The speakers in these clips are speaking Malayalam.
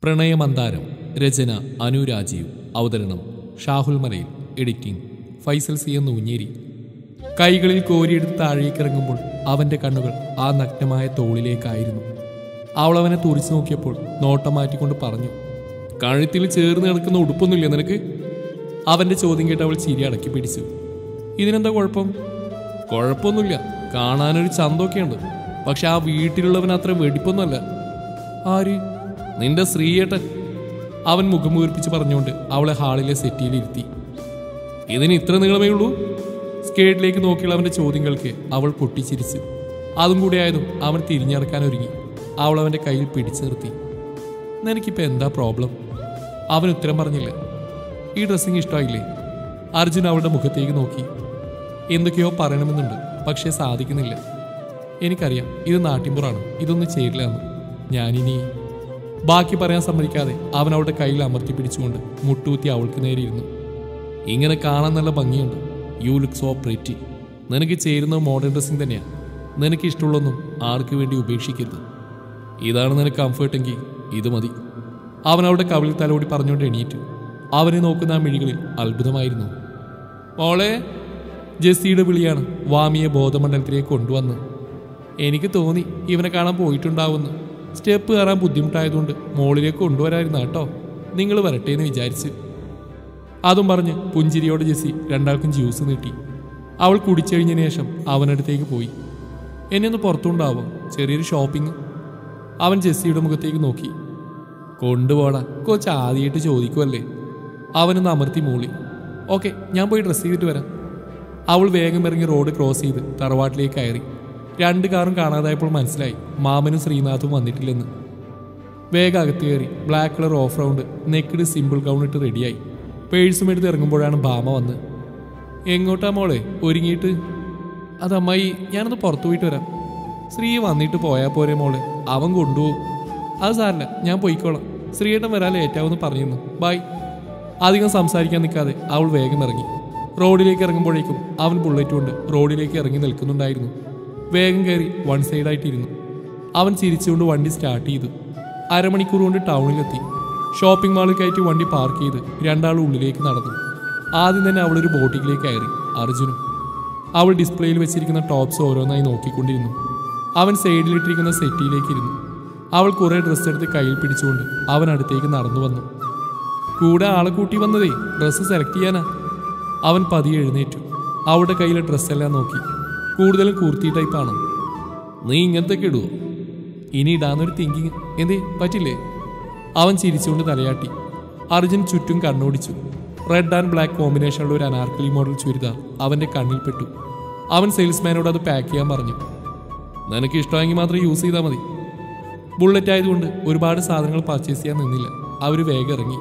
പ്രണയമന്താരം രചന അനു രാജീവ് അവതരണം ഷാഹുൽ മലയിൽ എഡിറ്റിംഗ് ഫൈസൽ സി എന്ന് ഊഞ്ഞേരി കൈകളിൽ കോരിയെടുത്ത് താഴേക്ക് ഇറങ്ങുമ്പോൾ അവന്റെ കണ്ണുകൾ ആ നഗ്നമായ തോളിലേക്കായിരുന്നു അവൾ അവനെ തുറിച്ചു നോക്കിയപ്പോൾ നോട്ടം മാറ്റിക്കൊണ്ട് പറഞ്ഞു കഴുത്തിൽ ചേർന്ന് കിടക്കുന്ന ഉടുപ്പൊന്നുമില്ല നിനക്ക് അവന്റെ ചോദ്യം കേട്ട് അവൾ ചിരി അടക്കി പിടിച്ചു ഇതിനെന്താ കുഴപ്പം കുഴപ്പമൊന്നുമില്ല കാണാനൊരു ചന്തമൊക്കെയുണ്ട് പക്ഷെ ആ വീട്ടിലുള്ളവൻ അത്ര വെടിപ്പൊന്നുമല്ല ആര് നിന്റെ ശ്രീയേട്ടൻ അവൻ മുഖം വീർപ്പിച്ച് പറഞ്ഞുകൊണ്ട് അവളെ ഹാളിലെ സെറ്റിയിൽ ഇരുത്തി ഇതിന് ഇത്ര നീളമേ ഉള്ളൂ സ്കേട്ടിലേക്ക് നോക്കിയുള്ള അവന്റെ ചോദ്യങ്ങൾക്ക് അവൾ പൊട്ടിച്ചിരിച്ചു അതും കൂടി ആയതും അവൻ തിരിഞ്ഞടക്കാൻ ഒരുങ്ങി അവൾ അവന്റെ കയ്യിൽ പിടിച്ചു നിർത്തി നിനക്കിപ്പോൾ എന്താ പ്രോബ്ലം അവൻ ഉത്തരം പറഞ്ഞില്ല ഈ ഡ്രസ്സിങ് ഇഷ്ടമായില്ലേ അർജുൻ അവളുടെ മുഖത്തേക്ക് നോക്കി എന്തൊക്കെയോ പറയണമെന്നുണ്ട് പക്ഷേ സാധിക്കുന്നില്ല എനിക്കറിയാം ഇത് നാട്ടിൻപുറാണ് ഇതൊന്നും ചേരില്ല എന്ന് ഞാനിനി ബാക്കി പറയാൻ സമ്മതിക്കാതെ അവൻ അവളുടെ കയ്യിൽ അമർത്തി പിടിച്ചുകൊണ്ട് മുട്ടൂത്തി അവൾക്ക് നേരെ ഇരുന്നു ഇങ്ങനെ കാണാൻ നല്ല ഭംഗിയുണ്ട് യു ലുക്ക് സോ പ്രിറ്റി നിനക്ക് ചേരുന്ന മോഡേൺ ഡ്രസ്സിങ് തന്നെയാണ് നിനക്ക് ഇഷ്ടമുള്ളൊന്നും ആർക്ക് വേണ്ടി ഉപേക്ഷിക്കരുത് ഇതാണ് നിനക്ക് കംഫർട്ടെങ്കിൽ ഇത് മതി അവൻ അവളുടെ കവിളിൽ തലോടി പറഞ്ഞുകൊണ്ട് എണീറ്റു അവനെ നോക്കുന്ന ആ മിഴികളിൽ അത്ഭുതമായിരുന്നു മോളെ ജെസ്സിയുടെ വിളിയാണ് വാമിയെ ബോധമണ്ഡലത്തിലേക്ക് കൊണ്ടുവന്ന് എനിക്ക് തോന്നി ഇവനെ കാണാൻ പോയിട്ടുണ്ടാവുമെന്ന് സ്റ്റെപ്പ് കയറാൻ ബുദ്ധിമുട്ടായതുകൊണ്ട് മോളിലേക്ക് കൊണ്ടുവരായിരുന്നു കേട്ടോ നിങ്ങൾ വരട്ടെ എന്ന് വിചാരിച്ച് അതും പറഞ്ഞ് പുഞ്ചിരിയോട് ജെസ്സി രണ്ടാൾക്കും ജ്യൂസ് നീട്ടി അവൾ കുടിച്ചഴിഞ്ഞതിന് ശേഷം അവനടുത്തേക്ക് പോയി എന്നെ ഒന്ന് പുറത്തുണ്ടാവോ ചെറിയൊരു ഷോപ്പിംഗ് അവൻ ജെസ്സിയുടെ മുഖത്തേക്ക് നോക്കി കൊണ്ടുപോടാ കൊച്ച് ആദ്യമായിട്ട് ചോദിക്കുമല്ലേ അവനൊന്ന് അമർത്തി മൂളി ഓക്കെ ഞാൻ പോയി ഡ്രസ്സ് ചെയ്തിട്ട് വരാം അവൾ വേഗം ഇറങ്ങി റോഡ് ക്രോസ് ചെയ്ത് തറവാട്ടിലേക്ക് കയറി രണ്ട് കാറും കാണാതായപ്പോൾ മനസ്സിലായി മാമനും ശ്രീനാഥും വന്നിട്ടില്ലെന്ന് വേഗം അകത്ത് കയറി black colour of round necked simple gown ഇട്ട് റെഡിയായി പേഴ്സും എടുത്ത് ഇറങ്ങുമ്പോഴാണ് ഭാമ വന്ന് എങ്ങോട്ടാ മോളെ ഒരുങ്ങിയിട്ട് അത് അമ്മായി ഞാനൊന്ന് പുറത്തു പോയിട്ട് വരാം ശ്രീ വന്നിട്ട് പോയാൽ പോരെ മോളെ അവൻ കൊണ്ടുപോകും അത് സാറില്ല ഞാൻ പോയിക്കോളാം ശ്രീയേട്ടൻ വരാൻ ലേറ്റാവുമെന്ന് പറഞ്ഞിരുന്നു ബൈ അധികം സംസാരിക്കാൻ നിൽക്കാതെ അവൾ വേഗം ഇറങ്ങി റോഡിലേക്ക് ഇറങ്ങുമ്പോഴേക്കും അവൻ ബുള്ളറ്റ് കൊണ്ട് റോഡിലേക്ക് ഇറങ്ങി നിൽക്കുന്നുണ്ടായിരുന്നു വേഗം കയറി വൺ സൈഡായിട്ടിരുന്നു അവൻ ചിരിച്ചുകൊണ്ട് വണ്ടി സ്റ്റാർട്ട് ചെയ്തു അരമണിക്കൂർ കൊണ്ട് ടൗണിലെത്തി ഷോപ്പിംഗ് മാളിൽ കയറ്റി വണ്ടി പാർക്ക് ചെയ്ത് രണ്ടാളും ഉള്ളിലേക്ക് നടന്നു ആദ്യം തന്നെ അവളൊരു ബോട്ടിലേക്ക് കയറി അർജുനും അവൾ ഡിസ്പ്ലേയിൽ വെച്ചിരിക്കുന്ന ടോപ്സ് ഓരോന്നായി നോക്കിക്കൊണ്ടിരുന്നു അവൻ സൈഡിലിട്ടിരിക്കുന്ന സെറ്റിയിലേക്ക് ഇരുന്നു അവൾ കുറേ ഡ്രസ്സ് എടുത്ത് കയ്യിൽ പിടിച്ചുകൊണ്ട് അവൻ അടുത്തേക്ക് നടന്നു വന്നു കൂടെ ആളെ കൂട്ടി വന്നതേ ഡ്രസ്സ് സെലക്ട് ചെയ്യാനാ അവൻ പതിയെ എഴുന്നേറ്റു അവളുടെ കയ്യിലെ ഡ്രസ്സെല്ലാം നോക്കി കൂടുതലും കൂർത്തി ടൈപ്പാണ് നീ ഇങ്ങനത്തെ ഇടുവോ ഇനി ഇടാന്നൊരു തിങ്കിങ് എന്തേ പറ്റില്ലേ അവൻ ചിരിച്ചുകൊണ്ട് തലയാട്ടി അർജുൻ ചുറ്റും കണ്ണോടിച്ചു റെഡ് ആൻഡ് ബ്ലാക്ക് കോമ്പിനേഷനുള്ള ഒരു അനാർക്കലി മോഡൽ ചുരിദാർ അവന്റെ കണ്ണിൽ പെട്ടു അവൻ സെയിൽസ്മാനോട് അത് പാക്ക് ചെയ്യാൻ പറഞ്ഞു നിനക്ക് ഇഷ്ടമെങ്കിൽ മാത്രം യൂസ് ചെയ്താൽ മതി ബുള്ളറ്റ് ആയതുകൊണ്ട് ഒരുപാട് സാധനങ്ങൾ പർച്ചേസ് ചെയ്യാൻ നിന്നില്ല അവർ വേഗം ഇറങ്ങി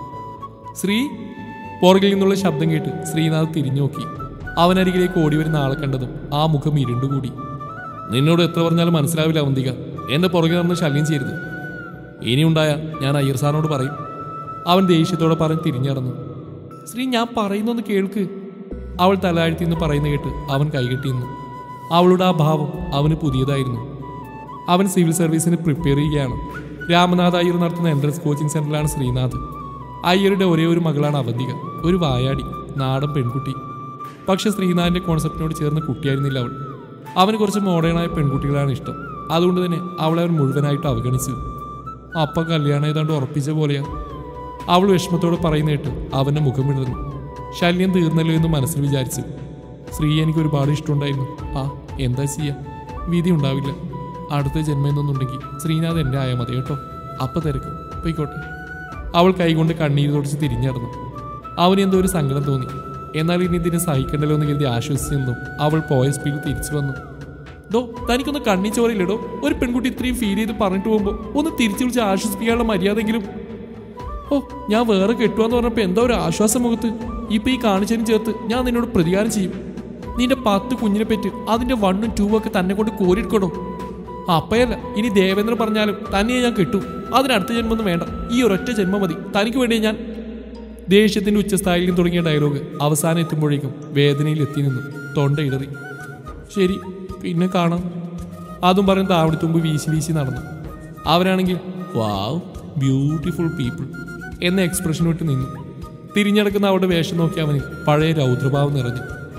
ശ്രീ പുറകിൽ നിന്നുള്ള ശബ്ദം കേട്ട് ശ്രീനാഥ് തിരിഞ്ഞു നോക്കി അവനരികിലേക്ക് ഓടി വരുന്ന ആളെ കണ്ടതും ആ മുഖം ഇരുണ്ടുകൂടി നിന്നോട് എത്ര പറഞ്ഞാലും മനസ്സിലാവില്ല അവന്തിക എന്റെ പുറകെ നടന്ന് ശല്യം ചെയ്യരുത് ഇനിയുണ്ടായ ഞാൻ അയ്യർ സാറിനോട് പറയും അവൻ ദേഷ്യത്തോടെ പറഞ്ഞ് തിരിഞ്ഞിറന്നു ശ്രീ ഞാൻ പറയുന്നൊന്ന് കേൾക്ക് അവൾ തലാഴ്ത്തി എന്ന് പറയുന്ന കേട്ട് അവൻ കൈകെട്ടി നിന്നു അവളുടെ ആ ഭാവം അവന് പുതിയതായിരുന്നു അവൻ സിവിൽ സർവീസിന് പ്രിപ്പയർ ചെയ്യുകയാണ് രാമനാഥ് അയ്യർ നടത്തുന്ന എൻട്രൻസ് കോച്ചിങ് സെന്ററിലാണ് ശ്രീനാഥ് അയ്യരുടെ ഒരേ ഒരു മകളാണ് അവന്തിക ഒരു വായാടി നാടൻ പെൺകുട്ടി പക്ഷെ ശ്രീനാഥിന്റെ കോൺസെപ്റ്റിനോട് ചേർന്ന കുട്ടിയായിരുന്നില്ല അവൾ അവന് കുറച്ച് മോഡേണായ പെൺകുട്ടികളാണ് ഇഷ്ടം അതുകൊണ്ട് തന്നെ അവളെ അവൻ മുഴുവനായിട്ട് അവഗണിച്ചു അപ്പ കല്യാണം ഏതാണ്ട് ഉറപ്പിച്ച പോലെയാ അവൾ വിഷമത്തോടെ പറയുന്ന കേട്ട് അവന്റെ മുഖം വിടർന്നു ശല്യം തീർന്നല്ലോ എന്ന് മനസ്സിൽ വിചാരിച്ചു സ്ത്രീ എനിക്ക് ഒരുപാട് ഇഷ്ടമുണ്ടായിരുന്നു ആ എന്താ ചെയ്യാ വിധി ഉണ്ടാവില്ല അടുത്ത ജന്മം എന്നൊന്നുണ്ടെങ്കിൽ ശ്രീനാഥ് എൻ്റെ ആയാൽ മതി കേട്ടോ അപ്പ തിരക്കും പോയിക്കോട്ടെ അവൾ കൈകൊണ്ട് കണ്ണീര് തുടച്ച് തിരിഞ്ഞടന്നു അവന് എന്തോ ഒരു സങ്കടം തോന്നി എന്നാൽ ഇനി ഇതിനെ സഹിക്കണ്ടല്ലോ എന്ന് കരുതി ആശ്വസിച്ചെന്നും അവൾ പോയ സ്പീഡിൽ തിരിച്ചു വന്നു ഡോ തനിക്കൊന്ന് കണ്ണി ചോരയില്ലടോ ഒരു പെൺകുട്ടി ഇത്രയും ഫീൽ ചെയ്ത് പറഞ്ഞിട്ട് പോകുമ്പോൾ ഒന്ന് തിരിച്ചു വിളിച്ച് ആശ്വസിപ്പിക്കാനുള്ള മര്യാദെങ്കിലും ഓ ഞാൻ വേറെ കെട്ടുവാന്ന് പറഞ്ഞപ്പോ എന്താ ഒരു ആശ്വാസം മുഖത്ത് ഇപ്പൊ ഈ കാണിച്ചതിന് ചേർത്ത് ഞാൻ നിന്നോട് പ്രതികാരം ചെയ്യും നിന്റെ പത്ത് കുഞ്ഞിനെ പറ്റി അതിന്റെ വണ്ണും ടൂവും ഒക്കെ തന്നെ കൊണ്ട് കോരിയെടുക്കണോ അപ്പയല്ല ഇനി ദേവേന്ദ്രൻ പറഞ്ഞാലും തന്നെ ഞാൻ കെട്ടു അതിനടുത്ത ജന്മൊന്നും വേണ്ട ഈ ഒരൊറ്റ ജന്മം മതി തനിക്ക് വേണ്ടി ഞാൻ ദേഷ്യത്തിന്റെ ഉച്ചസ്ഥായിലും തുടങ്ങിയ ഡയലോഗ് അവസാനം എത്തുമ്പോഴേക്കും വേദനയിൽ എത്തി നിന്നു തൊണ്ട ഇടറി ശരി പിന്നെ കാണാം അതും പറഞ്ഞ് താവടിത്തുമ്പ് വീശി വീശി നടന്നു അവരാണെങ്കിൽ വാവ് ബ്യൂട്ടിഫുൾ പീപ്പിൾ എന്ന എക്സ്പ്രഷൻ വിട്ട് നിന്നു തിരിഞ്ഞടക്കുന്ന അവളുടെ വേഷം നോക്കി അവന് പഴയ രൗദ്രഭാവം നിറഞ്ഞു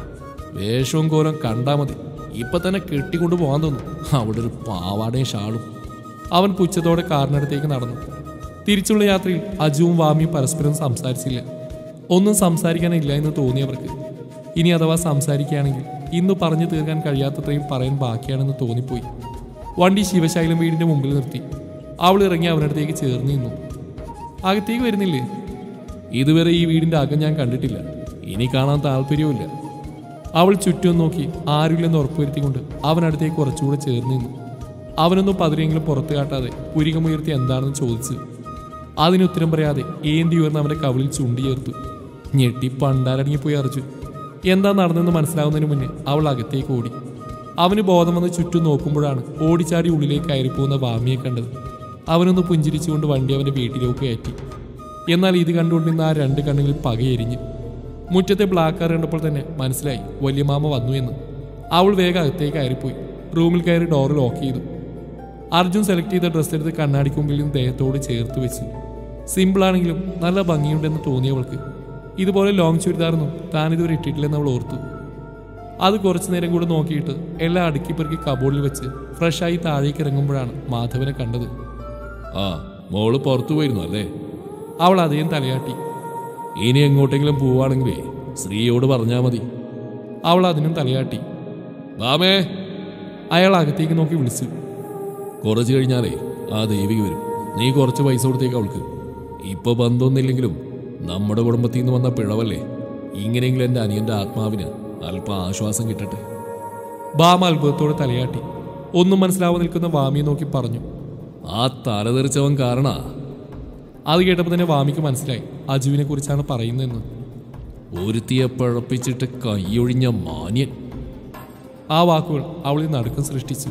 വേഷവും കോലം കണ്ടാ മതി ഇപ്പൊ തന്നെ കെട്ടിക്കൊണ്ട് പോകാൻ തോന്നും അവിടെ ഒരു പാവാടയും ഷാളും അവൻ പുച്ഛത്തോടെ കാറിനടുത്തേക്ക് നടന്നു തിരിച്ചുള്ള യാത്രയിൽ അജുവും വാമിയും പരസ്പരം സംസാരിച്ചില്ല ഒന്നും സംസാരിക്കാനില്ല എന്ന് തോന്നിയവർക്ക് ഇനി അഥവാ സംസാരിക്കുകയാണെങ്കിൽ ഇന്ന് പറഞ്ഞു തീർക്കാൻ കഴിയാത്തത്രയും പറയാൻ ബാക്കിയാണെന്ന് തോന്നിപ്പോയി വണ്ടി ശിവശൈലം വീടിന്റെ മുമ്പിൽ നിർത്തി അവൾ ഇറങ്ങി അവനടുത്തേക്ക് ചേർന്ന് നിന്നു അകത്തേക്ക് വരുന്നില്ലേ ഇതുവരെ ഈ വീടിന്റെ അകം ഞാൻ കണ്ടിട്ടില്ല ഇനി കാണാൻ താല്പര്യവുമില്ല അവൾ ചുറ്റും നോക്കി ആരുമില്ലെന്ന് ഉറപ്പുവരുത്തിക്കൊണ്ട് അവനടുത്തേക്ക് കുറച്ചുകൂടെ ചേർന്ന് നിന്നു അവനൊന്നും പതിരെങ്കിലും പുറത്തു കാട്ടാതെ പുരികമുയർത്തി എന്താണെന്ന് ചോദിച്ചു അതിന് ഉത്തരം പറയാതെ ഏന്തി ഉയർന്ന് അവന്റെ കവിളിൽ ചുണ്ടി ചേർത്തു ഞെട്ടി പണ്ടാരടങ്ങിപ്പോയി അർജുൻ എന്താ നടന്നെന്ന് മനസ്സിലാവുന്നതിന് മുന്നേ അവൾ അകത്തേക്ക് ഓടി അവന് ബോധം വന്ന് ചുറ്റും നോക്കുമ്പോഴാണ് ഓടിച്ചാടി ഉള്ളിലേക്ക് കയറിപ്പോകുന്ന വാമിയെ കണ്ടത് അവനൊന്ന് പുഞ്ചിരിച്ചുകൊണ്ട് വണ്ടി അവന്റെ വീട്ടിലേക്ക് കയറ്റി എന്നാൽ ഇത് കണ്ടുകൊണ്ടിരുന്ന ആ രണ്ട് കണ്ണുകളിൽ പകയെരിഞ്ഞു മുറ്റത്തെ ബ്ലാക്ക് കാർ കണ്ടപ്പോൾ തന്നെ മനസ്സിലായി വല്യമാമ വന്നു എന്ന് അവൾ വേഗം അകത്തേക്ക് കയറിപ്പോയി റൂമിൽ കയറി ഡോർ ലോക്ക് ചെയ്തു അർജുൻ സെലക്ട് ചെയ്ത ഡ്രസ്സ് എടുത്ത് കണ്ണാടിക്ക് മുമ്പിൽ നിന്ന് ദേഹത്തോട് ചേർത്ത് വെച്ചു സിമ്പിളാണെങ്കിലും നല്ല ഭംഗിയുണ്ടെന്ന് തോന്നിയവൾക്ക് ഇതുപോലെ ലോങ് ചുരിദാറൊന്നും താൻ ഇതുവരെ ഇട്ടിട്ടില്ലെന്ന് അവൾ ഓർത്തു അത് കുറച്ചു നേരം കൂടെ നോക്കിയിട്ട് എല്ലാം അടുക്കി പെറുക്കി കബോർഡിൽ വെച്ച് ഫ്രഷായി താഴേക്ക് ഇറങ്ങുമ്പോഴാണ് മാധവനെ കണ്ടത് ആ മോള് പുറത്തു പോയിരുന്നു അല്ലേ അവൾ അതേം തലയാട്ടി ഇനി എങ്ങോട്ടെങ്കിലും പോവാണെങ്കിലേ ശ്രീയോട് പറഞ്ഞാ മതി അവൾ അതിനും തലയാട്ടി ബാമേ അയാൾ അകത്തേക്ക് നോക്കി വിളിച്ചു കുറച്ച് കഴിഞ്ഞാലേ ആ ദേവിക വരും നീ കുറച്ച് പൈസ കൊടുത്തേക്ക് അവൾക്ക് ഇപ്പൊ ബന്ധമൊന്നുമില്ലെങ്കിലും നമ്മുടെ കുടുംബത്തിൽ നിന്ന് വന്ന പിഴവല്ലേ ഇങ്ങനെയെങ്കിലും എൻ്റെ അനിയന്റെ ആത്മാവിന് അല്പം ആശ്വാസം കിട്ടട്ടെ ബാമ അത്ഭുതത്തോടെ തലയാട്ടി ഒന്നും മനസ്സിലാവാതെ നിൽക്കുന്ന വാമിയെ നോക്കി പറഞ്ഞു ആ തലതെറിച്ചവൻ കാരണ അത് കേട്ടപ്പോൾ തന്നെ വാമിക്ക് മനസ്സിലായി അജുവിനെ കുറിച്ചാണ് പറയുന്നതെന്ന് ഒരുത്തിയെ പഴപ്പിച്ചിട്ട് കൈയൊഴിഞ്ഞ മാന്യൻ ആ വാക്കുകൾ അവളിൽ നടുക്കം സൃഷ്ടിച്ചു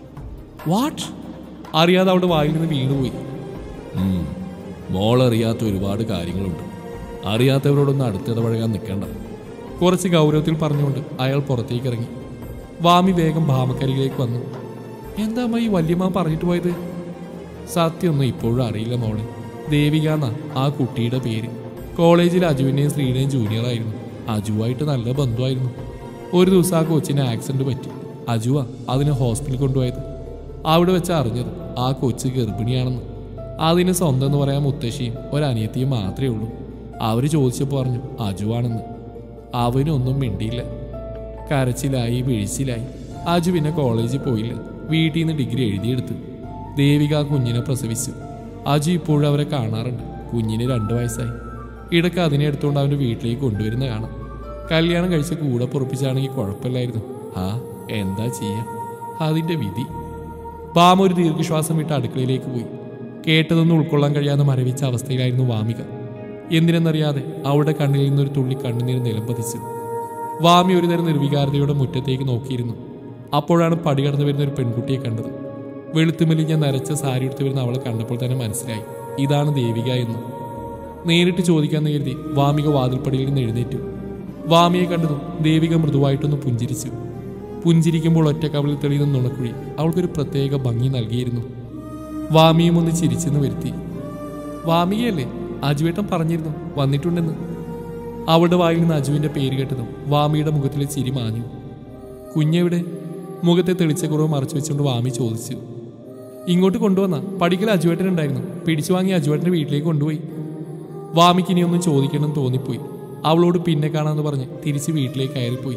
വാട്ട് അറിയാതെ അവളുടെ വായിൽ നിന്ന് വീണുപോയി ഉം. മോളറിയാത്ത ഒരുപാട് കാര്യങ്ങളുണ്ട് അറിയാത്തവരോടൊന്നും അടുത്തിടപഴകാൻ നിൽക്കണ്ട കുറച്ച് ഗൗരവത്തിൽ പറഞ്ഞുകൊണ്ട് അയാൾ പുറത്തേക്ക് ഇറങ്ങി വാമി വേഗം ഭാമക്കരികിലേക്ക് വന്നു എന്താ അമ്മ ഈ വല്യമ്മ പറഞ്ഞിട്ട് പോയത് സത്യമൊന്നും ഇപ്പോഴും അറിയില്ല മോളെ ദേവിക എന്നാ ആ കുട്ടിയുടെ പേര് കോളേജിൽ അജുവിൻ്റെയും ശ്രീയുടെയും ജൂനിയറായിരുന്നു അജുവായിട്ട് നല്ല ബന്ധമായിരുന്നു ഒരു ദിവസം ആ കൊച്ചിന് ആക്സിഡന്റ് പറ്റി അജുവാ അതിനെ ഹോസ്പിറ്റലിൽ കൊണ്ടുപോയത് അവിടെ വെച്ച് അറിഞ്ഞത് ആ കൊച്ച് ഗർഭിണിയാണെന്ന് അതിന് സ്വന്തം എന്ന് പറയാൻ മുത്തശ്ശിയും ഒരനിയത്തിയും മാത്രമേ ഉള്ളൂ അവർ ചോദിച്ചപ്പോൾ പറഞ്ഞു അജുവാണെന്ന് അവനൊന്നും മിണ്ടിയില്ല കരച്ചിലായി വീഴ്ചയിലായി അജു പിന്നെ കോളേജിൽ പോയില്ല വീട്ടിൽ നിന്ന് ഡിഗ്രി എഴുതിയെടുത്തു ദേവിക ആ കുഞ്ഞിനെ പ്രസവിച്ചു അജു ഇപ്പോഴും അവരെ കാണാറുണ്ട് കുഞ്ഞിന് രണ്ടു വയസ്സായി ഇടയ്ക്ക് അതിനെ എടുത്തുകൊണ്ട് അവൻ്റെ വീട്ടിലേക്ക് കൊണ്ടുവരുന്ന കാണാം കല്യാണം കഴിച്ച് കൂടെ പൊറപ്പിച്ചാണെങ്കിൽ കുഴപ്പമില്ലായിരുന്നു ആ എന്താ ചെയ്യാ അതിൻ്റെ വിധി ബാമ ഒരു ദീർഘശ്വാസം വിട്ട് അടുക്കളയിലേക്ക് പോയി കേട്ടതൊന്നും ഉൾക്കൊള്ളാൻ കഴിയാതെ മരവിച്ച അവസ്ഥയിലായിരുന്നു വാമിക എന്തിനെന്നറിയാതെ അവളുടെ കണ്ണിൽ നിന്നൊരു തുള്ളി കണ്ണുനീർ നിലംപതിച്ചു വാമി ഒരുതരം നിർവികാരതയോടെ മുറ്റത്തേക്ക് നോക്കിയിരുന്നു അപ്പോഴാണ് പടി കടന്നു വരുന്ന ഒരു പെൺകുട്ടിയെ കണ്ടത് വെളുത്തുമെലിഞ്ഞ നരച്ച സാരി എടുത്തു വരുന്ന അവളെ കണ്ടപ്പോൾ തന്നെ മനസ്സിലായി ഇതാണ് ദേവിക എന്ന് നേരിട്ട് ചോദിക്കാന്ന് കരുതി വാമിക വാതിൽപ്പടിയിൽ നിന്ന് എഴുന്നേറ്റു വാമിയെ കണ്ടതും ദേവിക മൃദുവായിട്ടൊന്ന് പുഞ്ചിരിച്ചു പുഞ്ചിരിക്കുമ്പോൾ ഒറ്റ കവിളിൽ തെളിയുന്ന നുണക്കുഴി അവൾക്കൊരു പ്രത്യേക ഭംഗി നൽകിയിരുന്നു വാമിയും ഒന്ന് ചിരിച്ചെന്ന് വരുത്തി വാമികയല്ലേ അജുവേട്ടൻ പറഞ്ഞിരുന്നു വന്നിട്ടുണ്ടെന്ന് അവളുടെ വായിൽ നിന്ന് അജുവിന്റെ പേര് കേട്ടതും വാമിയുടെ മുഖത്തിലെ ചിരി മാഞ്ഞു കുഞ്ഞെവിടെ മുഖത്തെ തെളിച്ച കുറവ് മറച്ചു വെച്ചുകൊണ്ട് വാമി ചോദിച്ചു ഇങ്ങോട്ട് കൊണ്ടുവന്ന പടിക്കൽ അജുവേട്ടൻ ഉണ്ടായിരുന്നു പിടിച്ചു വാങ്ങി അജുവേട്ടന്റെ വീട്ടിലേക്ക് കൊണ്ടുപോയി വാമിക്ക് ഇനിയൊന്നും ചോദിക്കണമെന്ന് തോന്നിപ്പോയി അവളോട് പിന്നെ കാണാമെന്ന് പറഞ്ഞ് തിരിച്ച് വീട്ടിലേക്ക് കയറിപ്പോയി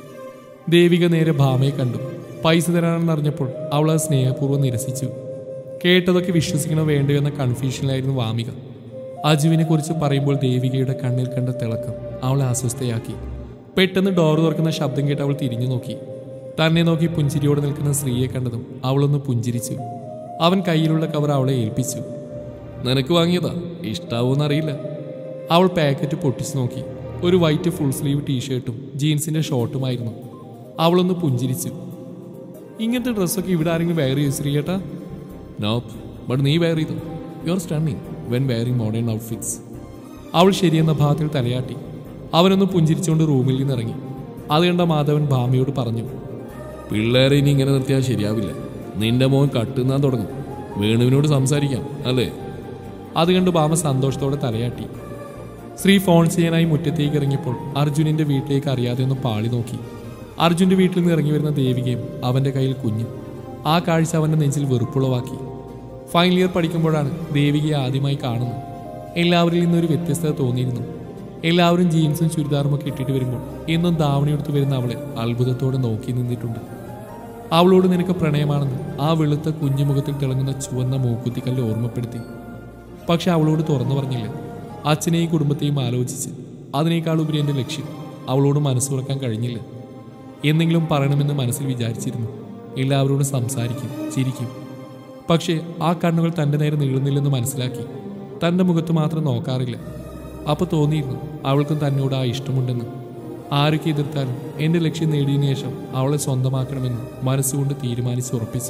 ദേവിക നേരെ ഭാമയെ കണ്ടു പൈസ തരാനെന്ന് അറിഞ്ഞപ്പോൾ അവൾ അത് സ്നേഹപൂർവ്വം നിരസിച്ചു കേട്ടതൊക്കെ വിശ്വസിക്കണോ വേണ്ടോ എന്ന കൺഫ്യൂഷനിലായിരുന്നു വാമിക അജുവിനെ കുറിച്ച് പറയുമ്പോൾ ദേവികയുടെ കണ്ണിൽ കണ്ട തിളക്കം അവളെ അസ്വസ്ഥയാക്കി പെട്ടെന്ന് ഡോർ തുറക്കുന്ന ശബ്ദം കേട്ട് അവൾ തിരിഞ്ഞു നോക്കി തന്നെ നോക്കി പുഞ്ചിരിയോടെ നിൽക്കുന്ന സ്ത്രീയെ കണ്ടതും അവളൊന്ന് പുഞ്ചിരിച്ചു അവൻ കയ്യിലുള്ള കവർ അവളെ ഏൽപ്പിച്ചു നിനക്ക് വാങ്ങിയതാ ഇഷ്ടാവൂന്നറിയില്ല അവൾ പാക്കറ്റ് പൊട്ടിച്ചു നോക്കി ഒരു വൈറ്റ് ഫുൾ സ്ലീവ് ടീഷർട്ടും ജീൻസിന്റെ ഷോർട്ടുമായിരുന്നു അവളൊന്ന് പുഞ്ചിരിച്ചു ഇങ്ങനത്തെ ഡ്രസ്സൊക്കെ ഇവിടെ ആരെങ്കിലും വെയർ ചെയ്തു ശ്രീയേട്ടാ നോപ്പ് ബട്ട് നീ വെയർ ചെയ്തു you are stunning when wearing modern outfits അവൾ ശരിയെന്ന ഭാഗത്തിൽ തലയാട്ടി അവനൊന്ന് പുഞ്ചിരിച്ചുകൊണ്ട് റൂമിൽ നിന്ന് ഇറങ്ങി അത് കണ്ട മാധവൻ ഭാമയോട് പറഞ്ഞു പിള്ളേരെ ഇനി ഇങ്ങനെ നിർത്തിയാൽ ശരിയാവില്ല നിന്റെ മോൻ കട്ടുന്നാൻ തുടങ്ങും വേണുവിനോട് സംസാരിക്കാം അല്ലേ അത് കണ്ട് ഭാമ സന്തോഷത്തോടെ തലയാട്ടി ശ്രീ ഫോൺ ചെയ്യാനായി മുറ്റത്തേക്ക് ഇറങ്ങിയപ്പോൾ അർജുനിന്റെ വീട്ടിലേക്ക് അറിയാതെ ഒന്ന് പാളി നോക്കി അർജുന്റെ വീട്ടിൽ നിന്ന് ഇറങ്ങി വരുന്ന ദേവികയും അവന്റെ കയ്യിൽ കുഞ്ഞും ആ കാഴ്ച അവന്റെ നെഞ്ചിൽ വെറുപ്പുളവാക്കി ഫൈനൽ ഇയർ പഠിക്കുമ്പോഴാണ് ദേവികയെ ആദ്യമായി കാണുന്നത് എല്ലാവരിൽ നിന്നൊരു വ്യത്യസ്തത തോന്നിയിരുന്നു എല്ലാവരും ജീൻസും ചുരിദാറും ഒക്കെ ഇട്ടിട്ട് വരുമ്പോൾ എന്നും ധാവണിയെടുത്ത് വരുന്ന അവളെ അത്ഭുതത്തോടെ നോക്കി നിന്നിട്ടുണ്ട് അവളോട് നിനക്ക് പ്രണയമാണെന്ന് ആ വെളുത്ത കുഞ്ഞുമുഖത്തിൽ തിളങ്ങുന്ന ചുവന്ന മൂക്കുത്തിക്കല്ല് ഓർമ്മപ്പെടുത്തി പക്ഷെ അവളോട് തുറന്നു പറഞ്ഞില്ല അച്ഛനെയും കുടുംബത്തെയും ആലോചിച്ച് അതിനേക്കാൾ ഉപരി എൻ്റെ ലക്ഷ്യം അവളോട് മനസ്സ് തുറക്കാൻ കഴിഞ്ഞില്ല എന്തെങ്കിലും പറയണമെന്ന് മനസ്സിൽ വിചാരിച്ചിരുന്നു എല്ലാവരോടും സംസാരിക്കും ചിരിക്കും പക്ഷേ ആ കണ്ണുകൾ തൻ്റെ നേരെ നീളുന്നില്ലെന്ന് മനസ്സിലാക്കി തൻ്റെ മുഖത്ത് മാത്രം നോക്കാറില്ല അപ്പോൾ തോന്നിയിരുന്നു അവൾക്കും തന്നോട് ആ ഇഷ്ടമുണ്ടെന്ന് ആരൊക്കെ എതിർത്താലും എൻ്റെ ലക്ഷ്യം നേടിയതിനു ശേഷം അവളെ സ്വന്തമാക്കണമെന്ന് മനസ്സുകൊണ്ട് തീരുമാനിച്ച് ഉറപ്പിച്ചു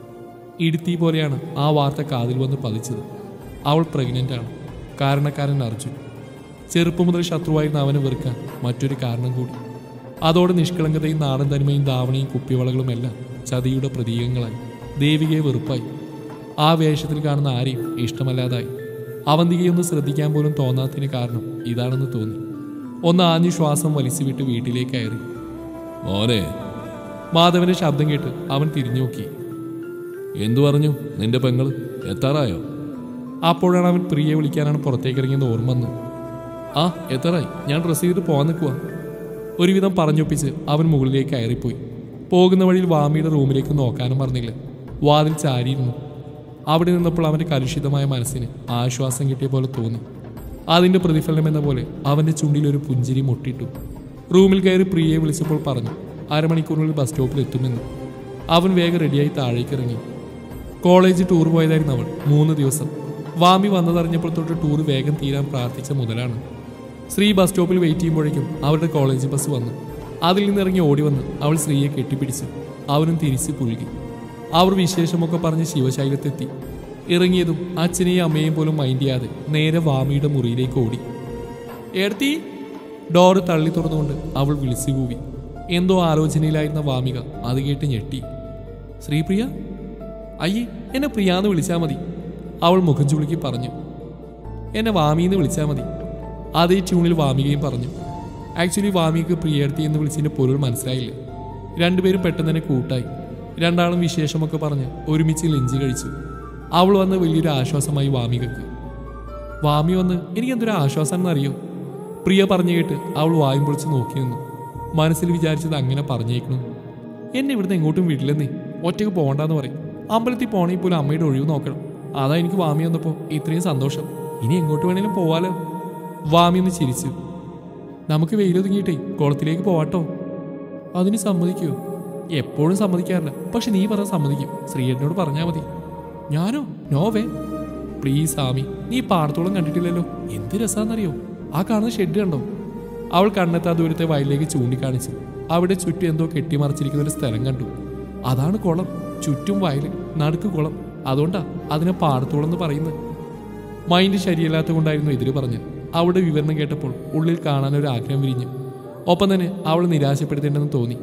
ഇടുത്തി പോലെയാണ് ആ വാർത്ത കാതിൽ വന്ന് പതിച്ചത് അവൾ പ്രഗ്നൻ്റ് ആണ് കാരണക്കാരൻ അർജുൻ ചെറുപ്പം മുതൽ ശത്രുവായിരുന്ന അവനെ വെറുക്കാൻ മറ്റൊരു കാരണം കൂടി അതോടെ നിഷ്കളങ്കതയും നാടൻ തനിമയും ധാവണയും കുപ്പിവളകളും എല്ലാം ചതിയുടെ പ്രതീകങ്ങളായി ദേവികയെ വെറുപ്പായി ആ വേഷത്തിൽ കാണുന്ന ആരെയും ഇഷ്ടമല്ലാതായി അവന്തികയൊന്ന് ശ്രദ്ധിക്കാൻ പോലും തോന്നാത്തതിന് കാരണം ഇതാണെന്ന് തോന്നി ഒന്ന് ആഞ്ഞു ശ്വാസം വലിച്ചു വിട്ട് വീട്ടിലേക്ക് കയറി മോനെ മാധവന്റെ ശബ്ദം കേട്ട് അവൻ തിരിഞ്ഞു നോക്കി എന്തു പറഞ്ഞു നിന്റെ പെങ്ങള് എത്താറായോ അപ്പോഴാണ് അവൻ പ്രിയെ വിളിക്കാനാണ് പുറത്തേക്ക് ഇറങ്ങിയെന്ന് ഓർമ്മ വന്നു ആ എത്രയായി ഞാൻ ഡ്രസ്സ് ചെയ്തിട്ട് പോകാൻ നിൽക്കുക ഒരുവിധം പറഞ്ഞൊപ്പിച്ച് അവൻ മുകളിലേക്ക് കയറിപ്പോയി പോകുന്ന വഴിയിൽ വാമിയുടെ റൂമിലേക്ക് നോക്കാനും മറന്നില്ല വാതിൽ ചാരിയിരുന്നു അവിടെ നിന്നപ്പോൾ അവൻ്റെ കലുഷിതമായ മനസ്സിന് ആശ്വാസം കിട്ടിയ പോലെ തോന്നി അതിൻ്റെ പ്രതിഫലനം എന്ന പോലെ അവൻ്റെ ചുണ്ടിൽ ഒരു പുഞ്ചിരി മുട്ടിട്ടു റൂമിൽ കയറി പ്രിയയെ വിളിച്ചപ്പോൾ പറഞ്ഞു അരമണിക്കൂറിനുള്ളിൽ ബസ് സ്റ്റോപ്പിൽ എത്തുമെന്ന് അവൻ വേഗം റെഡിയായി താഴേക്ക് ഇറങ്ങി കോളേജ് ടൂർ പോയതായിരുന്നു അവൾ മൂന്ന് ദിവസം വാമി വന്നതറിഞ്ഞപ്പോൾ തൊട്ട് ടൂർ വേഗം തീരാൻ പ്രാർത്ഥിച്ച മുതലാണ് ശ്രീ ബസ് സ്റ്റോപ്പിൽ വെയിറ്റ് ചെയ്യുമ്പോഴേക്കും അവരുടെ കോളേജ് ബസ് വന്നു അതിൽ നിന്നിറങ്ങി ഓടി വന്ന് അവൾ ശ്രീയെ കെട്ടിപ്പിടിച്ചു അവനും തിരിച്ച് പുഴുകി അവർ വിശേഷമൊക്കെ പറഞ്ഞ് ശിവശൈലത്തെത്തി ഇറങ്ങിയതും അച്ഛനെയും അമ്മയെയും പോലും മൈൻഡ് ചെയ്യാതെ നേരെ വാമിയുടെ മുറിയിലേക്ക് ഓടി എടുത്തി ഡോറ് തള്ളി തുറന്നുകൊണ്ട് അവൾ വിളിച്ചു കൂവി എന്തോ ആലോചനയിലായിരുന്ന വാമിക അത് കേട്ട് ഞെട്ടി ശ്രീപ്രിയ അയ്യേ എന്നെ പ്രിയാന്ന് വിളിച്ചാൽ മതി അവൾ മുഖം ചുളുക്കി പറഞ്ഞു എന്നെ വാമിന്ന് വിളിച്ചാൽ മതി അതേ ട്യൂണിൽ വാമികയും പറഞ്ഞു ആക്ച്വലി വാമികക്ക് പ്രിയടുത്തി എന്ന് വിളിച്ചതിന്റെ പൊരുൾ മനസ്സിലായില്ല രണ്ടുപേരും പെട്ടെന്ന് തന്നെ കൂട്ടായി രണ്ടാളും വിശേഷമൊക്കെ പറഞ്ഞ് ഒരുമിച്ച് ലഞ്ച് കഴിച്ചു അവൾ വന്ന് വലിയൊരു ആശ്വാസമായി വാമികക്ക് വാമി വന്ന് എനിക്ക് എന്തൊരു ആശ്വാസം എന്നറിയോ പ്രിയ പറഞ്ഞു കേട്ട് അവൾ വായും പൊളിച്ച് നോക്കി നിന്നു മനസ്സിൽ വിചാരിച്ചത് അങ്ങനെ പറഞ്ഞേക്കണു എന്നെ ഇവിടുന്ന് എങ്ങോട്ടും വിടില്ലെന്നേ ഒറ്റയ്ക്ക് പോകണ്ടെന്ന് പറയും അമ്പലത്തിൽ പോണെങ്കിൽ പോലും അമ്മയുടെ ഒഴിവ് നോക്കണം അതാ എനിക്ക് വാമി വന്നപ്പോൾ ഇത്രയും സന്തോഷം ഇനി എങ്ങോട്ട് വേണേലും പോവാലോ വാമി ഒന്ന് ചിരിച്ചു നമുക്ക് വെയിലൊതുങ്ങിയിട്ടേ കുളത്തിലേക്ക് പോവാട്ടോ അതിന് സമ്മതിക്കുമോ എപ്പോഴും സമ്മതിക്കാറില്ല പക്ഷെ നീ പറഞ്ഞ സമ്മതിക്കും ശ്രീയേട്ടനോട് പറഞ്ഞാൽ മതി ഞാനോ നോവേ പ്ലീസ് ആമി നീ പാടത്തോളം കണ്ടിട്ടില്ലല്ലോ എന്ത് രസാന്നറിയോ ആ കാണുന്ന ഷെഡ് കണ്ടോ അവൾ കണ്ണെത്താ ദൂരത്തെ വയലിലേക്ക് ചൂണ്ടിക്കാണിച്ചു അവിടെ ചുറ്റും എന്തോ കെട്ടിമറച്ചിരിക്കുന്ന ഒരു സ്ഥലം കണ്ടു അതാണ് കുളം ചുറ്റും വയൽ നടുക്ക് കുളം അതുകൊണ്ടാ അതിനെ പാടത്തോളം എന്ന് പറയുന്നത് മൈൻഡ് ശരിയല്ലാത്ത കൊണ്ടായിരുന്നു എതിര് പറഞ്ഞത് അവളുടെ വിവരണം കേട്ടപ്പോൾ ഉള്ളിൽ കാണാൻ ഒരു ആഗ്രഹം വിരിഞ്ഞു ഒപ്പം തന്നെ അവൾ നിരാശപ്പെടുത്തേണ്ടെന്ന് തോന്നി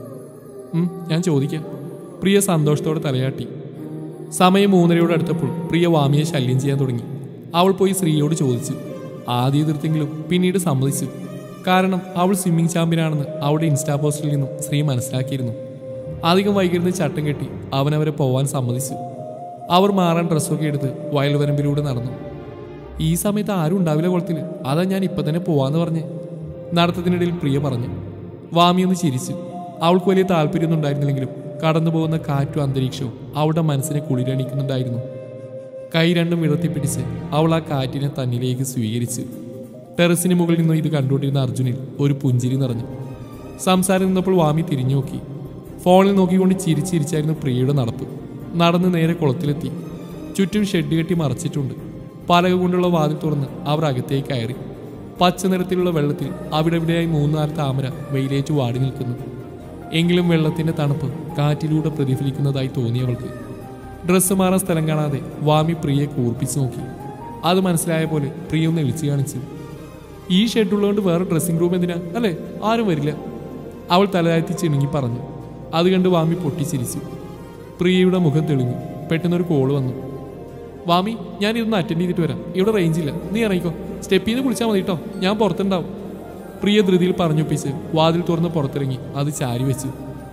ഉം, ഞാൻ ചോദിക്കാം പ്രിയ സന്തോഷത്തോടെ തലയാട്ടി സമയം മൂന്നരയോട് അടുത്തപ്പോൾ പ്രിയ വാമിയെ ശല്യം ചെയ്യാൻ തുടങ്ങി അവൾ പോയി ശ്രീയോട് ചോദിച്ചു ആദ്യം എതിർത്തെങ്കിലും പിന്നീട് സമ്മതിച്ചു കാരണം അവൾ സ്വിമ്മിംഗ് ചാമ്പ്യനാണെന്ന് അവളുടെ ഇൻസ്റ്റാ പോസ്റ്റിൽ നിന്നും ശ്രീ മനസ്സിലാക്കിയിരുന്നു അധികം വൈകിരുന്ന് ചട്ടം കെട്ടി അവനവരെ പോവാൻ സമ്മതിച്ചു അവർ മാറാൻ ഡ്രസ്സൊക്കെ എടുത്ത് വയൽവരമ്പിലൂടെ നടന്നു ഈ സമയത്ത് ആരും ഉണ്ടാവില്ല കുളത്തിൽ അതാ ഞാൻ ഇപ്പൊ തന്നെ പോവാന്ന് പറഞ്ഞ് നടത്തത്തിനിടയിൽ പ്രിയ പറഞ്ഞു വാമി ഒന്ന് ചിരിച്ചു അവൾക്ക് വലിയ താല്പര്യമൊന്നും ഉണ്ടായിരുന്നില്ലെങ്കിലും കടന്നു പോകുന്ന കാറ്റും അന്തരീക്ഷവും അവളുടെ മനസ്സിനെ കുളിരണിക്കുന്നുണ്ടായിരുന്നു കൈ രണ്ടും വിടർത്തിപ്പിടിച്ച് അവൾ ആ കാറ്റിനെ തന്നിലേക്ക് സ്വീകരിച്ചു ടെറസിന് മുകളിൽ നിന്ന് ഇത് കണ്ടുകൊണ്ടിരുന്ന അർജുനിൽ ഒരു പുഞ്ചിരി നിറഞ്ഞു സംസാരം നിന്നപ്പോൾ വാമി തിരിഞ്ഞു നോക്കി ഫോണിൽ നോക്കിക്കൊണ്ട് ചിരിച്ചിരിച്ചായിരുന്നു പ്രിയയുടെ നടപ്പ് നടന്ന് നേരെ കുളത്തിലെത്തി ചുറ്റും ഷെഡ് കെട്ടി മറച്ചിട്ടുണ്ട് പലക കൊണ്ടുള്ള വാതിൽ തുറന്ന് അവർ അകത്തേക്ക് കയറി പച്ച നിറത്തിലുള്ള വെള്ളത്തിൽ അവിടെവിടെയായി മൂന്നാല് താമര വെയിലേറ്റു വാടി നിൽക്കുന്നു എങ്കിലും വെള്ളത്തിന്റെ തണുപ്പ് കാറ്റിലൂടെ പ്രതിഫലിക്കുന്നതായി തോന്നിയവൾക്ക് ഡ്രസ്സ് മാറാൻ സ്ഥലം കാണാതെ വാമി പ്രിയെ കൂർപ്പിച്ചു നോക്കി അത് മനസ്സിലായ പോലെ പ്രിയ ഒന്ന് എളിച്ചു കാണിച്ചു ഈ ഷെഡുള്ളതുകൊണ്ട് വേറെ ഡ്രസ്സിംഗ് റൂം എന്തിനാ അല്ലേ ആരും വരില്ല അവൾ തലതാഴ്ത്തി ചിണുങ്ങി പറഞ്ഞു അത് കണ്ട് വാമി പൊട്ടിച്ചിരിച്ചു പ്രിയയുടെ മുഖം തെളിഞ്ഞു പെട്ടെന്നൊരു കോള് വന്നു വാമി ഞാൻ ഇതൊന്ന് അറ്റൻഡ് ചെയ്തിട്ട് വരാം ഇവിടെ റേഞ്ച് ഇല്ല നീ ഇറങ്ങിക്കോ സ്റ്റെപ്പിൽ നിന്ന് കുളിച്ചാൽ മതി കേട്ടോ ഞാൻ പുറത്തുണ്ടാവും പ്രിയ ധൃതിയിൽ പറഞ്ഞൊപ്പിച്ച് വാതിൽ തുറന്ന് പുറത്തിറങ്ങി അത് ചാരി വെച്ചു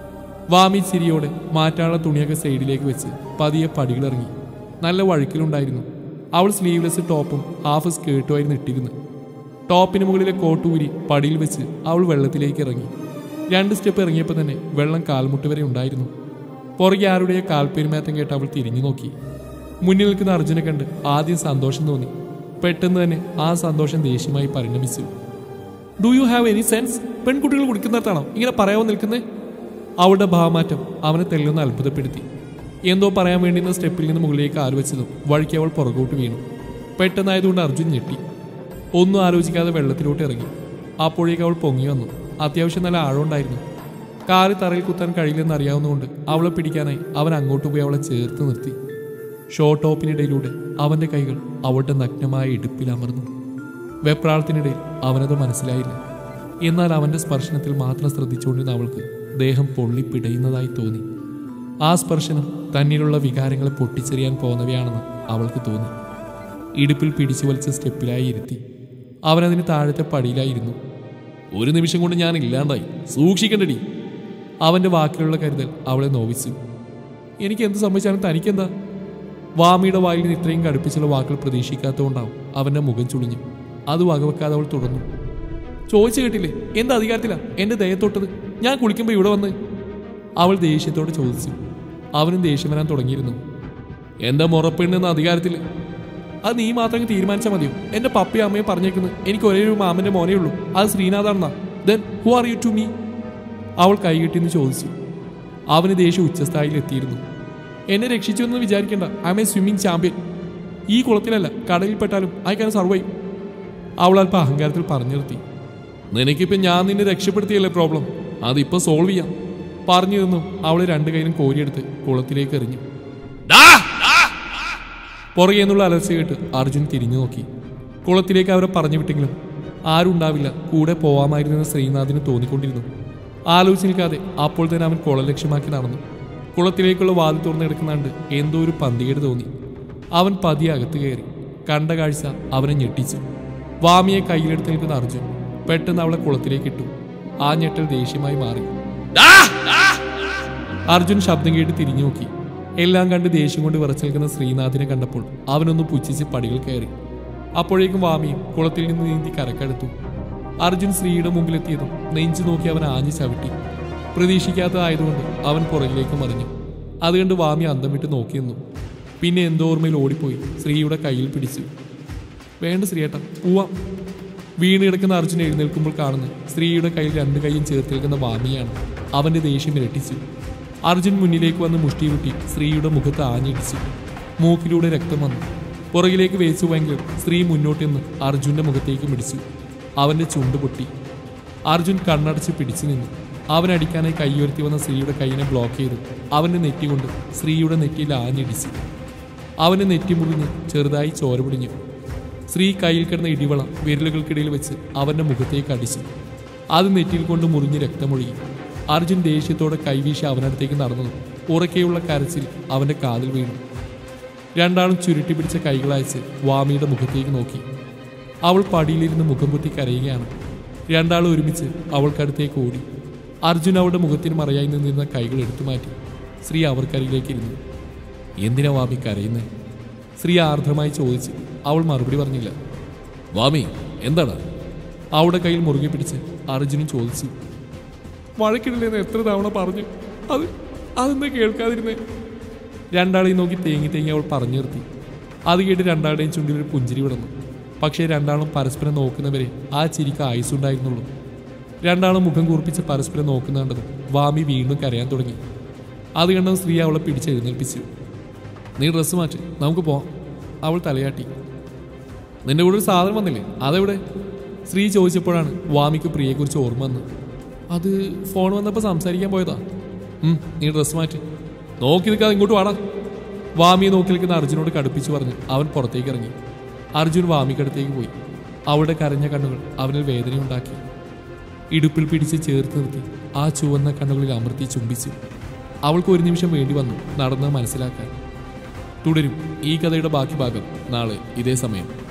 വാമി ചിരിയോടെ മാറ്റാനുള്ള തുണിയൊക്കെ സൈഡിലേക്ക് വെച്ച് പതിയെ പടികളിറങ്ങി നല്ല വഴുക്കിലുണ്ടായിരുന്നു അവൾ സ്ലീവ്ലെസ് ടോപ്പും ഹാഫ് സ്കേർട്ടുമായിരുന്നു ഇട്ടിരുന്നത് ടോപ്പിന് മുകളിലെ കോട്ട് ഊരി പടിയിൽ വെച്ച് അവൾ വെള്ളത്തിലേക്ക് ഇറങ്ങി രണ്ട് സ്റ്റെപ്പ് ഇറങ്ങിയപ്പോൾ തന്നെ വെള്ളം കാൽമുട്ട് വരെ ഉണ്ടായിരുന്നു പുറകെ ആരുടെയോ കാൽപ്പെരുമാറ്റം കേട്ട് അവൾ തിരിഞ്ഞു നോക്കി മുന്നിൽ നിൽക്കുന്ന അർജുനെ കണ്ട് ആദ്യം സന്തോഷം തോന്നി പെട്ടെന്ന് തന്നെ ആ സന്തോഷം ദേഷ്യമായി പരിണമിച്ചു do you have any sense പെൺകുട്ടികൾ കുടിക്കുന്നിടത്താണോ ഇങ്ങനെ പറയാൻ നിൽക്കുന്നേ അവളുടെ ഭാവമാറ്റം അവനെ തെല്ലൊന്ന് അത്ഭുതപ്പെടുത്തി എന്തോ പറയാൻ വേണ്ടിയിരുന്ന സ്റ്റെപ്പിൽ നിന്ന് മുകളിലേക്ക് ആര് വെച്ചതും വഴിക്ക് അവൾ പുറകോട്ട് വീണു പെട്ടെന്നായതുകൊണ്ട് അർജുൻ ഞെട്ടി ഒന്നും ആലോചിക്കാതെ വെള്ളത്തിലോട്ട് ഇറങ്ങി അപ്പോഴേക്ക് അവൾ പൊങ്ങി വന്നു അത്യാവശ്യം നല്ല ആഴമുണ്ടായിരുന്നു കാല് തറയിൽ കുത്താൻ കഴിയില്ലെന്ന് അറിയാവുന്നതുകൊണ്ട് അവളെ പിടിക്കാനായി അവൻ അങ്ങോട്ട് പോയി അവളെ ചേർത്ത് നിർത്തി ഷോർട്ട് ടോപ്പിനിടയിലൂടെ അവന്റെ കൈകൾ അവളുടെ നഗ്നമായ ഇടുപ്പിൽ അമർന്നു വെപ്രാളത്തിനിടയിൽ അവനത് മനസ്സിലായില്ല എന്നാൽ അവന്റെ സ്പർശനത്തിൽ മാത്രം ശ്രദ്ധിച്ചുകൊണ്ടിരുന്ന അവൾക്ക് ദേഹം പൊള്ളി പിടയുന്നതായി തോന്നി ആ സ്പർശനം തന്നിലുള്ള വികാരങ്ങളെ പൊട്ടിച്ചെറിയാൻ പോകുന്നവയാണെന്ന് അവൾക്ക് തോന്നി ഇടുപ്പിൽ പിടിച്ചു വലിച്ച സ്റ്റെപ്പിലായി ഇരുത്തി അവനതിന് താഴത്തെ പടിയിലായിരുന്നു ഒരു നിമിഷം കൊണ്ട് ഞാൻ ഇല്ലാണ്ടായി സൂക്ഷിക്കണ്ടടി അവന്റെ വാക്കിലുള്ള കരുതൽ അവളെ നോവിച്ചു എനിക്ക് എന്ത് സംഭവിച്ചാലും തനിക്കെന്താ വാമിയുടെ വായിൽ നിന്ന് ഇത്രയും കടുപ്പിച്ചുള്ള വാക്കുകൾ പ്രതീക്ഷിക്കാത്തതുകൊണ്ടാവും അവന്റെ മുഖം ചുളിഞ്ഞു അത് വകവെക്കാതെ അവൾ തുടർന്നു ചോദിച്ചു കേട്ടില്ലേ എന്ത് അധികാരത്തിലാ എന്റെ ദയത്തൊട്ടത് ഞാൻ കുളിക്കുമ്പോൾ ഇവിടെ വന്ന് അവൾ ദേഷ്യത്തോടെ ചോദിച്ചു അവനും ദേഷ്യം വരാൻ തുടങ്ങിയിരുന്നു എന്റെ മുറപ്പെണ്ണെന്ന അധികാരത്തിൽ അത് നീ മാത്രം തീരുമാനിച്ചാൽ മതിയോ എന്റെ പപ്പയും അമ്മയും പറഞ്ഞേക്കുന്നത് എനിക്ക് ഒരേ ഒരു മാമന്റെ മോനേ ഉള്ളൂ അത് ശ്രീനാഥാണെന്നാ then who are you to me അവൾ കൈകെട്ടിന്ന് ചോദിച്ചു അവന് ദേഷ്യം ഉച്ചസ്ഥായിയിൽ എത്തിയിരുന്നു എന്നെ രക്ഷിച്ചു എന്ന് വിചാരിക്കേണ്ട I am a swimming champion ഈ കുളത്തിലല്ല കടലിൽപ്പെട്ടാലും ഐ ക്യാൻ സർവൈവ് അവൾ അല്പം അഹങ്കാരത്തിൽ പറഞ്ഞു നിർത്തി നിനക്കിപ്പം ഞാൻ നിന്നെ രക്ഷപ്പെടുത്തിയല്ലേ പ്രോബ്ലം അതിപ്പോൾ സോൾവ് ചെയ്യാം പറഞ്ഞു നിന്നും അവളെ രണ്ട് കൈയിലും കോരിയെടുത്ത് കുളത്തിലേക്ക് എറിഞ്ഞു പുറകെ നിന്നുള്ള അലർച്ച കേട്ട് അർജുൻ തിരിഞ്ഞു നോക്കി കുളത്തിലേക്ക് അവരെ പറഞ്ഞു വിട്ടെങ്കിലും ആരും ഉണ്ടാവില്ല കൂടെ പോവാമായിരുന്നെന്ന് ശ്രീനാഥിന് തോന്നിക്കൊണ്ടിരുന്നു ആലോചിച്ച് നിൽക്കാതെ അപ്പോൾ തന്നെ അവൻ കുളം ലക്ഷ്യമാക്കി നടന്നു കുളത്തിലേക്കുള്ള വാതിൽ തുറന്നെടുക്കുന്നാണ്ട് എന്തോ ഒരു പന്തികേട് തോന്നി അവൻ പതിയെ അകത്ത് കയറി കണ്ട കാഴ്ച അവനെ ഞെട്ടിച്ചു വാമിയെ കയ്യിലെടുത്ത് നിൽക്കുന്ന അർജുൻ പെട്ടെന്ന് അവളെ കുളത്തിലേക്ക് ഇട്ടു ആ ഞെട്ടൽ ദേഷ്യമായി മാറി അർജുൻ ശബ്ദം കേട്ട് തിരിഞ്ഞു നോക്കി എല്ലാം കണ്ട് ദേഷ്യം കൊണ്ട് വിറച്ചു നിൽക്കുന്ന ശ്രീനാഥിനെ കണ്ടപ്പോൾ അവനൊന്ന് പുച്ഛിച്ച് പടികൾ കയറി അപ്പോഴേക്കും വാമിയും കുളത്തിൽ നിന്ന് നീന്തി കരക്കടുത്തു അർജുൻ ശ്രീയുടെ മുമ്പിലെത്തിയതും നെഞ്ചു നോക്കി അവൻ ആഞ്ഞു ചവിട്ടി പ്രതീക്ഷിക്കാത്തതായതുകൊണ്ട് അവൻ പുറകിലേക്ക് മറിഞ്ഞു അതുകണ്ട് വാമി അന്തം വിട്ട് നോക്കി നിന്നു പിന്നെ എന്തോ ഓർമ്മയിൽ ഓടിപ്പോയി ശ്രീയുടെ കയ്യിൽ പിടിച്ചു വേണ്ട ശ്രീയേട്ട പോവാം വീണ് കിടക്കുന്ന അർജുൻ എഴുന്നേൽക്കുമ്പോൾ കാണുന്നു സ്ത്രീയുടെ കയ്യിൽ രണ്ട് കൈയും ചേർത്ത് നിൽക്കുന്ന വാമിയാണ് അവന്റെ ദേഷ്യം ഇരട്ടിച്ചു അർജുൻ മുന്നിലേക്ക് വന്ന് മുഷ്ടി കുട്ടി സ്ത്രീയുടെ മുഖത്ത് ആഞ്ഞിടിച്ചു മൂക്കിലൂടെ രക്തം വന്നു പുറകിലേക്ക് വേച്ചു പോയെങ്കിലും സ്ത്രീ മുന്നോട്ട് നിന്ന് അർജുന്റെ മുഖത്തേക്ക് മിടിച്ചു അവന്റെ ചുണ്ട് പൊട്ടി അർജുൻ കണ്ണടച്ച് പിടിച്ചു നിന്നു അവൻ അടിക്കാനായി കൈയുയർത്തി വന്ന സ്ത്രീയുടെ കൈയിനെ ബ്ലോക്ക് ചെയ്തു അവന്റെ നെറ്റി കൊണ്ട് സ്ത്രീയുടെ നെറ്റിയിൽ ആഞ്ഞിടിച്ചു അവന്റെ നെറ്റി മുറിഞ്ഞ് ചെറുതായി ചോര പിടിഞ്ഞു സ്ത്രീ കയ്യിൽ കിടന്ന ഇടിവള വിരലുകൾക്കിടയിൽ വെച്ച് അവന്റെ മുഖത്തേക്ക് അടിച്ചു അത് നെറ്റിയിൽ കൊണ്ട് മുറിഞ്ഞ് രക്തമൊഴുകി അർജുൻ ദേഷ്യത്തോടെ കൈവീശി അവനടുത്തേക്ക് നടന്നു ഉറക്കെയുള്ള കരച്ചിൽ അവന്റെ കാതിൽ വീണു രണ്ടാളും ചുരുട്ടി പിടിച്ച കൈകളയച്ച് വാമിയുടെ മുഖത്തേക്ക് നോക്കി അവൾ പടിയിലിരുന്ന് മുഖം പൊത്തി കരയുകയാണ് രണ്ടാളും ഒരുമിച്ച് അവൾക്കടുത്തേക്ക് ഓടി അർജുൻ അവളുടെ മുഖത്തിന് മറയായി നിന്നിരുന്ന കൈകൾ എടുത്തു മാറ്റി സ്ത്രീ അവർക്കരികിലേക്ക് ഇരുന്നു എന്തിനാ വാമി കരയുന്നത് സ്ത്രീ ആർദ്രമായി ചോദിച്ചു അവൾ മറുപടി പറഞ്ഞില്ല വാമി എന്താണ് അവളുടെ കയ്യിൽ മുറുകെ പിടിച്ച് അർജുനും ചോദിച്ചു വഴക്കിടില്ലെന്ന് എത്ര തവണ പറഞ്ഞു അത് അതെന്താ കേൾക്കാതിരുന്നേ രണ്ടാളെയും നോക്കി തേങ്ങി തേങ്ങി അവൾ പറഞ്ഞു നിർത്തി അത് കേട്ട് രണ്ടാളുടെയും ചുണ്ടിൽ ഒരു പുഞ്ചിരി വിടന്നു പക്ഷേ രണ്ടാളും പരസ്പരം നോക്കുന്നവരെ ആ ചിരിക്ക് ആയുസുണ്ടായിരുന്നുള്ളൂ രണ്ടാളും മുഖം കൂർപ്പിച്ച് പരസ്പരം നോക്കുന്നുണ്ടതും വാമി വീണ്ടും കരയാൻ തുടങ്ങി അത് കണ്ട സ്ത്രീ അവളെ പിടിച്ചെഴുന്നേൽപ്പിച്ചു നീ ഡ്രസ്സ് മാറ്റ് നമുക്ക് പോവാം അവൾ തലയാട്ടി നിന്റെ കൂടെ ഒരു സാധനം വന്നില്ലേ അതെവിടെ ശ്രീ ചോദിച്ചപ്പോഴാണ് വാമിക്ക് പ്രിയെക്കുറിച്ച് ഓർമ്മ വന്നത് അത് ഫോൺ വന്നപ്പോൾ സംസാരിക്കാൻ പോയതാ ഉം, നീ ഡ്രസ്സ് മാറ്റ് നോക്കി നിൽക്കാതെ ഇങ്ങോട്ട് വാടാ വാമിയെ നോക്കി നിൽക്കുന്ന അർജുനോട് കടുപ്പിച്ചു പറഞ്ഞ് അവൻ പുറത്തേക്ക് ഇറങ്ങി അർജുൻ വാമിക്കടുത്തേക്ക് പോയി അവളുടെ കരഞ്ഞ കണ്ണുകൾ അവനിൽ വേദനയുണ്ടാക്കി ഇടുപ്പിൽ പിടിച്ച് ചേർത്ത് നിർത്തി ആ ചുവന്ന കണ്ണുകളിൽ അമർത്തി ചുംബിച്ചു അവൾക്ക് ഒരു നിമിഷം വേണ്ടി വന്നു നടന്ന് മനസ്സിലാക്കാൻ തുടരും ഈ കഥയുടെ ബാക്കി ഭാഗം നാളെ ഇതേ സമയം